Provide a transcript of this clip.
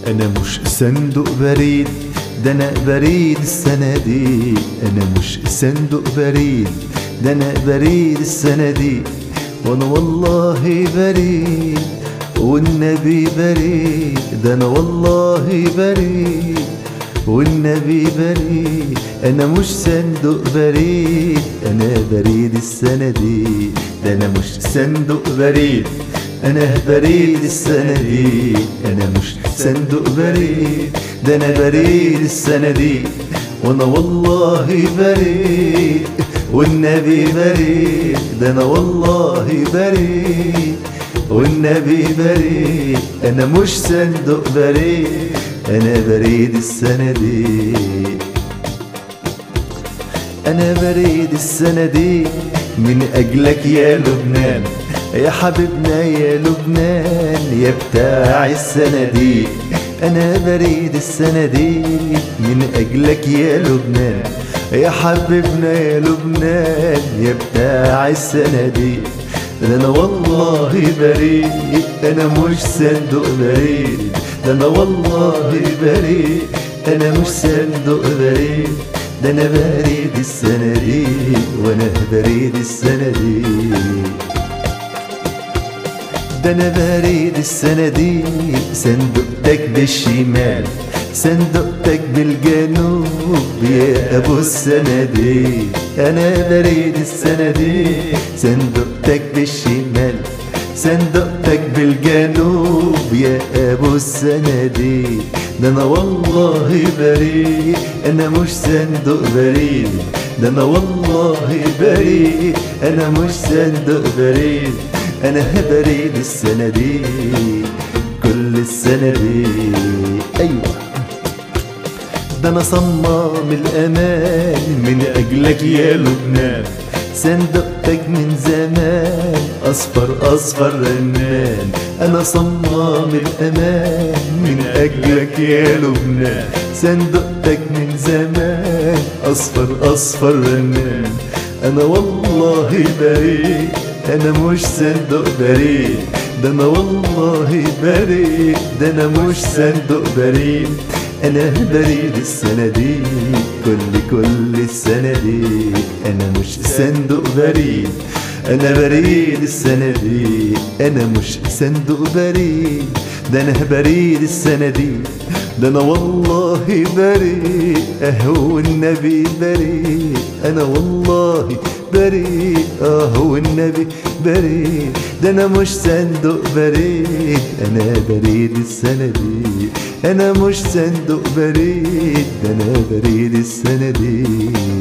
انا مش صندوق بريد ده انا بريد الصناديق انا مش صندوق بريد ده انا بريد الصناديق وانا والله بريد والنبي بريد ده انا والله بريد والنبي بريد انا مش صندوق بريد انا بريد الصناديق ده انا مش صندوق بريد انا بريد الصناديق انا مش صندوق بريد ده انا بريد الصناديق وانا والله بريد والنبي بريد ده انا والله بريد والنبي بريد انا مش صندوق بريد انا بريد الصناديق انا بريد الصناديق من اجلك يا لبنان يا حبيبنا يا لبنان يا بتاع الصناديق انا بريد الصناديق من اجلك يا لبنان يا حبيبنا يا لبنان يا بتاع الصناديق ده انا والله بريد انا مش صندوق بريد ده انا والله بريد انا مش صندوق بريد ده انا بريد الصناديق وانا بريد الصناديق ده انا بريد الصناديق صندوقتك بالشمال صندوقتك بالجنوب يا ابو الصناديق انا بريد الصناديق صندوقتك بالشمال صندوقتك بالجنوب يا ابو الصناديق ده انا والله بريء انا مش صندوق بريد ده انا والله بريء انا مش صندوق بريد انا بريد الصناديق كل الصناديق ايوه ده انا صمام الامان من اجلك يا لبنان صندوقتك من زمان اصفر اصفر رنان انا صمام الامان من اجلك يا لبنان صندوقتك من زمان اصفر اصفر رنان انا والله بريء انا مش صندوق بريء ده انا والله بريء ده انا مش صندوق بريء انا بريد الصناديق كل كل الصناديق انا مش صندوق بريد انا بريد الصناديق انا مش صندوق بريد ده انا بريد الصناديق ده انا والله بريء اهو النبي بريء انا والله بريء اهو النبي بريء ده انا مش صندوق بريد انا بريد الصناديق انا مش صندوق بريد ده انا بريد الصناديق